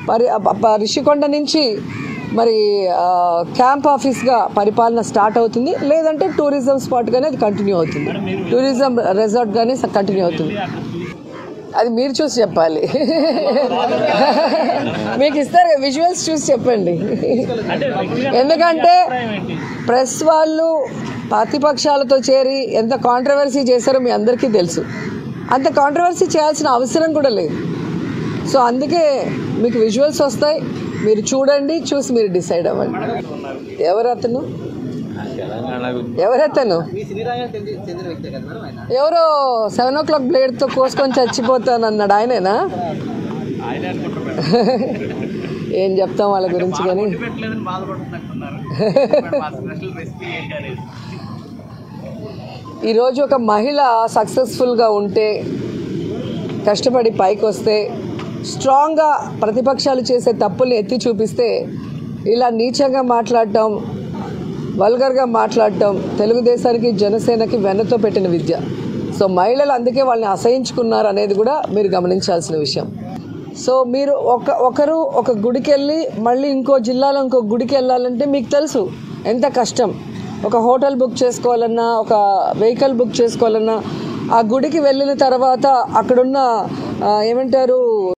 పరి ప- ప- రిషికొండ నుంచి మరి ఆ, క్యాంప్ ఆఫీస్గా పరిపాలన స్టార్ట్ అవుతుంది లేదంటే టూరిజం స్పాట్గానే అది కంటిన్యూ అవుతుంది టూరిజం రెసార్ట్గానే కంటిన్యూ అవుతుంది అది మీరు చూసి చెప్పాలి మీకు ఇస్తారు విజువల్స్ చూసి చెప్పండి ఎందుకంటే ప్రెస్ వాళ్ళు ప్రతిపక్షాలతో చేరి ఎంత కాంట్రవర్సీ చేశారో మీ అందరికీ తెలుసు అంత కాంట్రవర్సీ చేయాల్సిన అవసరం కూడా లేదు సో అందుకే మీకు విజువల్స్ వస్తాయి మీరు చూడండి చూసి మీరు డిసైడ్ అవ్వండి ఎవరు అతను ఎవరతను మీ సినీ రంగానికి చెంది- చెందిన వ్యక్తే కదా మేడం ఆయన ఎవరో సెవెన్ ఓ క్లాక్ బ్లేడ్తో కోసుకొని చచ్చిపోతానన్నాడు ఆయనేనా ఏం చెప్తాం వాళ్ళ గురించి కానీ పెట్టలేదని బాధపడుతున్నట్టున్నారు మా స్పెషల్ రెసిపీ ఏంటి అనేది ఈరోజు ఒక మహిళ సక్సెస్ఫుల్గా ఉంటే కష్టపడి పైకి వస్తే స్ట్రాంగ్గా ప్రతిపక్షాలు చేసే తప్పుల్ని ఎత్తి చూపిస్తే ఇలా నీచంగా మాట్లాడటం వల్గర్గా మాట్లాడటం తెలుగుదేశానికి జనసేనకి వెన్నతో పెట్టిన విద్య సో మహిళలు అందుకే వాళ్ళని అసహించుకున్నారు అనేది కూడా మీరు గమనించాల్సిన విషయం సో మీరు ఒక ఒకరు ఒక గుడికి వెళ్ళి మళ్ళీ ఇంకో జిల్లాలో ఇంకో గుడికి వెళ్ళాలంటే మీకు తెలుసు ఎంత కష్టం ఒక హోటల్ బుక్ చేసుకోవాలన్నా ఒక వెహికల్ బుక్ చేసుకోవాలన్నా ఆ గుడికి వెళ్ళిన తర్వాత అక్కడున్న ఆ, ఏమంటారు